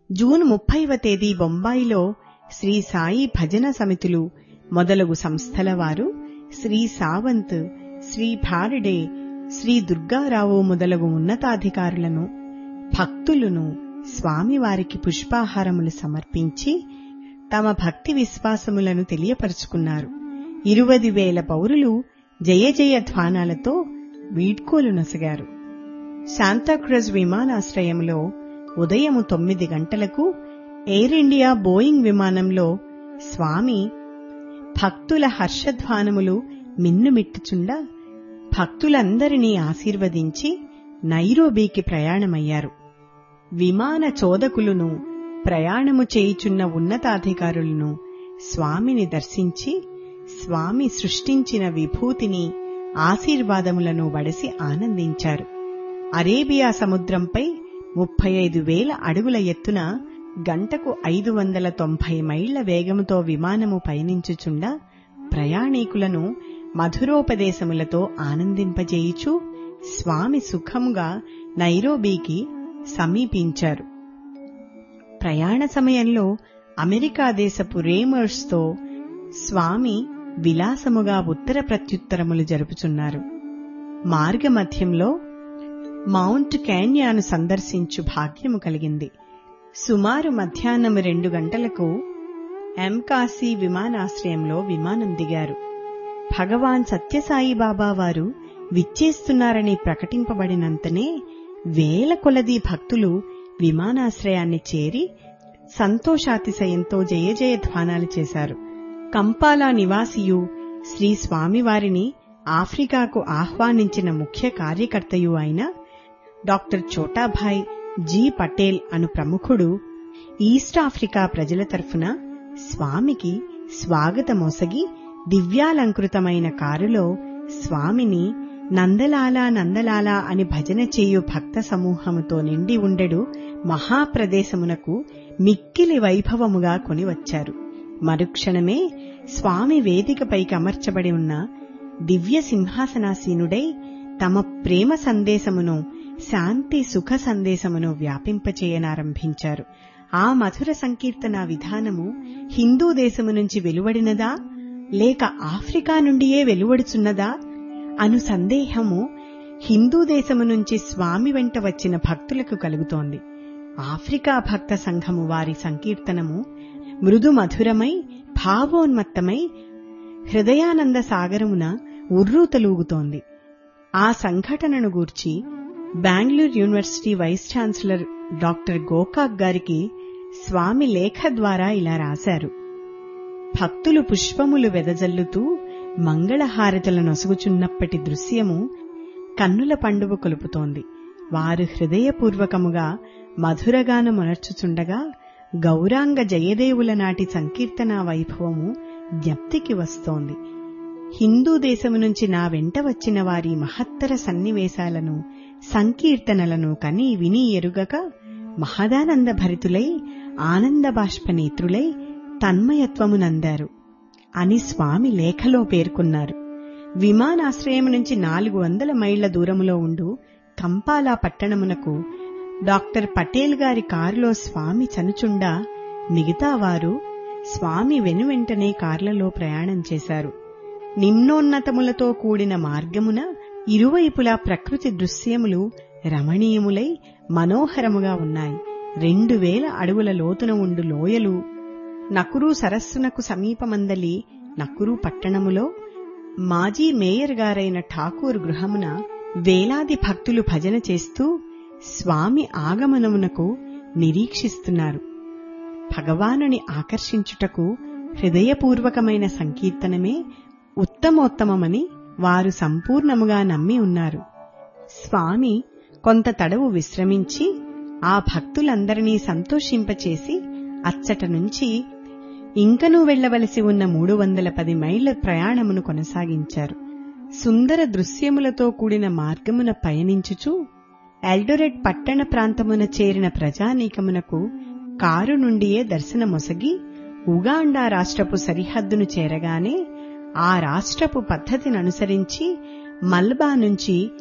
June ముప్పైవ తేదీ బొంబాయిలో శ్రీ సాయి భజన సమితులు మొదలగు సంస్థల వారు శ్రీ సావంత్ శ్రీ భారడే శ్రీ దుర్గారావు మొదలగు ఉన్నతాధికారులను భక్తులను స్వామివారికి పుష్పాహారములు సమర్పించి తమ భక్తి విశ్వాసములను తెలియపరుచుకున్నారు ఇరువది వేల పౌరులు జయ జయ ధ్వానాలతో వీడ్కోలు నొసగారు శాంతాక్రజ్ విమానాశ్రయంలో ఉదయము తొమ్మిది గంటలకు ఎయిర్ ఇండియా బోయింగ్ విమానంలో స్వామి భక్తుల హర్షధ్వానములు మిన్నుమిట్టుచుండా భక్తులందరినీ ఆశీర్వదించి నైరోబీకి ప్రయాణమయ్యారు విమాన చోదకులను ప్రయాణము చేయుచున్న ఉన్నతాధికారులను స్వామిని దర్శించి స్వామి సృష్టించిన విభూతిని ఆశీర్వాదములను వడసి ఆనందించారు అరేబియా సముద్రంపై ముప్పై ఐదు వేల అడుగుల ఎత్తున గంటకు ఐదు వందల తొంభై మైళ్ల వేగముతో విమానము పయనించుచుండా ప్రయాణీకులను మధురోపదేశములతో ఆనందింపజేయుచు స్వామి సుఖంగా నైరోబీకి సమీపించారు ప్రయాణ సమయంలో అమెరికా దేశపు రేమర్స్తో స్వామి విలాసముగా ఉత్తర ప్రత్యుత్తరములు జరుపుచున్నారు మార్గమధ్యంలో మౌంట్ క్యాన్యాను సందర్శించు భాగ్యము కలిగింది సుమారు మధ్యాహ్నం రెండు గంటలకు ఎంకాసీ విమానాశ్రయంలో విమానం దిగారు భగవాన్ సత్యసాయి బాబా వారు విచ్చేస్తున్నారని ప్రకటింపబడినంతనే వేల కొలది భక్తులు విమానాశ్రయాన్ని చేరి సంతోషాతిశయంతో జయ జయ ధ్వానాలు చేశారు కంపాలా నివాసియు శ్రీ స్వామివారిని ఆఫ్రికాకు ఆహ్వానించిన ముఖ్య కార్యకర్తయు అయిన డాక్టర్ చోటాభాయ్ జీ పటేల్ అను ప్రముఖుడు ఈస్ట్ ఆఫ్రికా ప్రజల తరఫున స్వామికి స్వాగతమొసగి దివ్యాలంకృతమైన కారులో స్వామిని నందలాలా నందలాలా అని భజన చేయు భక్త సమూహముతో నిండి ఉండెడు మహాప్రదేశమునకు మిక్కిలి వైభవముగా కొనివచ్చారు మరుక్షణమే స్వామి వేదికపైకి అమర్చబడి ఉన్న దివ్య సింహాసనాసీనుడై తమ ప్రేమ సందేశమును శాంతి సుఖ సందేశమును వ్యాపింపచేయనారంభించారు ఆ మధుర సంకీర్తన విధానము హిందూ దేశము నుంచి వెలువడినదా లేక ఆఫ్రికా నుండియే వెలువడుచున్నదా అను సందేహము హిందూ దేశము నుంచి స్వామి వెంట వచ్చిన భక్తులకు కలుగుతోంది ఆఫ్రికా భక్త సంఘము వారి సంకీర్తనము మృదు మధురమై భావోన్మత్తమై హృదయానంద సాగరమున ఉర్రూతలూగుతోంది ఆ సంఘటనను గూర్చి Bengaluru university vice chancellor doctor Gokak గారికి స్వామి లేఖ ద్వారా ఇలా రాశారు భక్తులు పుష్పములు వెదజల్లుతూ మంగళహారతుల నొసుగుచున్నప్పటి దృశ్యము కన్నుల పండుగ కొలుపుతోంది వారు హృదయపూర్వకముగా మధురగానమునర్చుచుండగా గౌరాంగ జయదేవుల నాటి సంకీర్తనా వైభవము జ్ఞప్తికి వస్తోంది హిందూ దేశము నుంచి నా వెంట వచ్చిన వారి మహత్తర సన్నివేశాలను సంకీర్తనలను కని విని ఎరుగక మహదానంద భరితులై ఆనంద బాష్పనేత్రులై తన్మయత్వమునందారు అని స్వామి లేఖలో పేర్కొన్నారు విమానాశ్రయం నుంచి నాలుగు వందల మైళ్ల దూరములో ఉండు కంపాలా పట్టణమునకు డాక్టర్ పటేల్ గారి కారులో స్వామి చనుచుండా మిగతా వారు స్వామి వెనువెంటనే కార్లలో ప్రయాణం చేశారు నిమ్నోన్నతములతో కూడిన మార్గమున ఇరువైపులా ప్రకృతి దృశ్యములు రమణీయములై మనోహరముగా ఉన్నాయి రెండు వేల అడుగుల లోతున ఉండు లోయలు నకురు సరస్సునకు సమీపమందలి నకురు పట్టణములో మాజీ మేయర్ గారైన ఠాకూర్ గృహమున వేలాది భక్తులు భజన చేస్తూ స్వామి ఆగమనమునకు నిరీక్షిస్తున్నారు భగవానుని ఆకర్షించుటకు హృదయపూర్వకమైన సంకీర్తనమే ఉత్తమోత్తమమని వారు సంపూర్ణముగా నమ్మి ఉన్నారు స్వామి కొంత తడవు విశ్రమించి ఆ భక్తులందరినీ సంతోషింపచేసి అచ్చట నుంచి ఇంకనూ వెళ్లవలసి ఉన్న మూడు వందల పది మైళ్ల ప్రయాణమును కొనసాగించారు సుందర దృశ్యములతో కూడిన మార్గమున పయనించుచు ఎల్డొరెట్ పట్టణ ప్రాంతమున చేరిన ప్రజానీకమునకు కారు నుండియే దర్శనమొసగి ఉగాండా రాష్ట్రపు సరిహద్దును చేరగానే ఆ రాష్ట్రపు పద్ధతిని అనుసరించి మల్బా నుంచి